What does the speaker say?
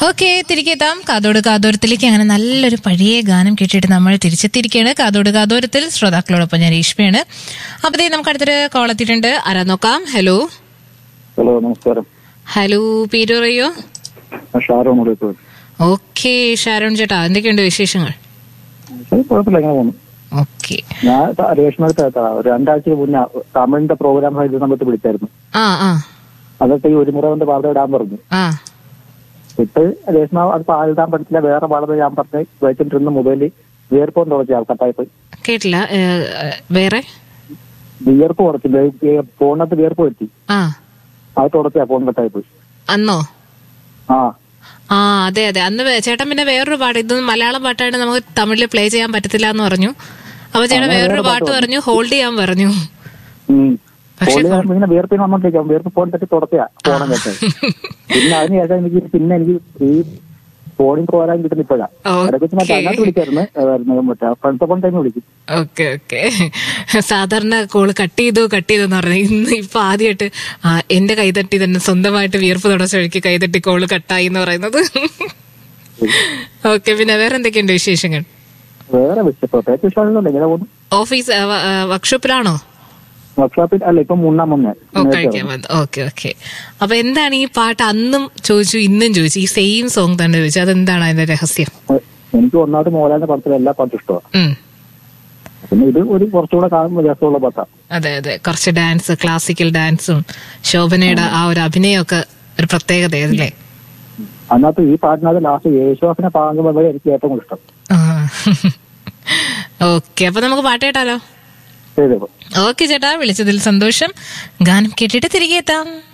Okay തിരികെ എത്താം കാതോട് കാതോരത്തിലേക്ക് അങ്ങനെ നല്ലൊരു പഴയ ഗാനം കേട്ടിട്ട് നമ്മൾ തിരിച്ചെത്തിയിരിക്കുകയാണ് കാതോട് കാതോരത്തിൽ ശ്രോതാക്കളോടൊപ്പം ഞാൻ രേഷ്മയാണ് അപ്പത്തേ നമുക്ക് അടുത്തൊരു കോൾ എത്തിയിട്ടുണ്ട് ആരാ നോക്കാം ഹലോ ഹലോ നമസ്കാരം ഹലോ പേര് പറയോ ഞാൻ ഷാരോൺ വിളിച്ചത് ഓക്കെ ഷാരോൺ ചേട്ടാ എന്തൊക്കെയുണ്ട് വിശേഷങ്ങൾ ശരി കുഴപ്പമില്ല ഇങ്ങനെ പോകുന്നു ഓക്കെ ഞാൻ രേഷ്മടുത്ത ഒരു രണ്ടാഴ്ച മുന്നേ തമിഴിന്റെ പ്രോഗ്രാം ആയിട്ട് സമയത്ത് വിളിച്ചായിരുന്നു ആ ആ അതൊക്കെ ഈ ഒരു മുറ കൊണ്ട് വാർത്ത ഇടാൻ പറഞ്ഞു ആ ഇട്ട് രേഷ്മ അത് പാലിടാൻ പറ്റില്ല വേറെ വളരെ ഞാൻ പറഞ്ഞ് വെച്ചിട്ടിരുന്ന മൊബൈലിൽ വിയർപ്പം തുടച്ച കട്ടായി പോയി കേട്ടില്ല ഏ, വേറെ വിയർപ്പ് കുറച്ച് ഫോണിനകത്ത് വിയർപ്പ് വരുത്തി ആ അത് തുടച്ചാ ഫോൺ കട്ടായി പോയി അന്നോ ആ ആ അതെ അതെ അന്ന് വേ- ചേട്ടൻ പിന്നെ വേറൊരു പാട്ട് ഇത് മലയാളം പാട്ടായിട്ട് നമുക്ക് തമിഴിൽ പ്ലേ ചെയ്യാൻ പറ്റത്തില്ല എന്ന് പറഞ്ഞു അപ്പൊ ചേട്ടൻ വേറൊരു പാട്ട് പറഞ്ഞു ഹോൾഡ് ചെയ്യാൻ പറഞ്ഞു ഉം. പക്ഷെ ഫോണിൽ ഇങ്ങനെ വിയർപ്പിന് വന്നോണ്ടിരിക്കാം വിയർപ്പ് ഫോൺ തട്ടി തുടച്ചാ ഫോണും കെട്ടത് പിന്നെ അതിന് ശേഷം എനിക്ക് പിന്നെ എനിക്ക് ഈ ഫോണിൽ പോരാൻ കിട്ടുന്ന ഇപ്പോഴാ ഇടയ്ക്ക് വെച്ച് മറ്റേ അതിനകത്ത് വിളിച്ചായിരുന്നു ഏതായിരുന്നു മറ്റേ ഫ്രണ്ട്സ് ഫോൺ ടൈം വിളിക്കും ഓക്കെ ഓക്കെ സാധാരണ കോള് കട്ട് ചെയ്തു കട്ട് ചെയ്തു എന്ന് പറഞ്ഞു ഇന്ന് ഇപ്പൊ ആദ്യമായിട്ട് ആ, എന്റെ കൈതട്ടി തന്നെ സ്വന്തമായിട്ട് വിയർപ്പ് തുടച്ച വഴിക്ക് കൈതട്ടി കോള് കട്ടായി എന്ന് പറയുന്നത് ഓക്കെ പിന്നെ വേറെ എന്തൊക്കെയുണ്ട് വിശേഷങ്ങൾ വേറെ വിഷയം പ്രത്യേകിച്ച് വിശ്വാസമൊന്നുമില്ല ഇങ്ങനെ പോകുന്നു ഓഫീസ് വർക്ക്ഷോപ്പിലാണോ വർക്ക്ഷോപ്പിൽ അല്ല ഇപ്പൊ മൂന്നാം മുന്നേ ഓ കഴിക്കാൻ വന്നു ഓക്കെ ഓക്കെ അപ്പൊ എന്താണ് ഈ പാട്ട് അന്നും ചോദിച്ചു ഇന്നും ചോദിച്ചു ഈ സെയിം സോങ് തന്നെ ചോദിച്ചു അതെന്താണ് അതിന്റെ രഹസ്യം എനിക്ക് ഒന്നാമത് മോഹൻലാലിന്റെ പടത്തിൽ എല്ലാ പാട്ടും ഇഷ്ടമാണ് ഉം. പിന്നെ ഇത് ഒരു കുറച്ചുകൂടെ കാണുമ്പോൾ രസമുള്ള പാട്ടാ അതെ അതെ കുറച്ച് ഡാൻസ് ക്ലാസിക്കൽ ഡാൻസും ശോഭനയുടെ ആ ഒരു അഭിനയമൊക്കെ ഒരു പ്രത്യേകതയല്ലേ അതിനകത്ത് ഈ പാട്ടിനകത്ത് ലാസ്റ്റ് യേശുദാസിനെ പാടുമ്പോൾ എനിക്ക് ഏറ്റവും കൂടുതൽ ഇഷ്ടം ഓക്കെ അപ്പൊ നമുക്ക് പാട്ട് കേട്ടാലോ ശരി ഓക്കെ ചേട്ടാ വിളിച്ചതിൽ സന്തോഷം ഗാനം കേട്ടിട്ട് തിരികെ എത്താം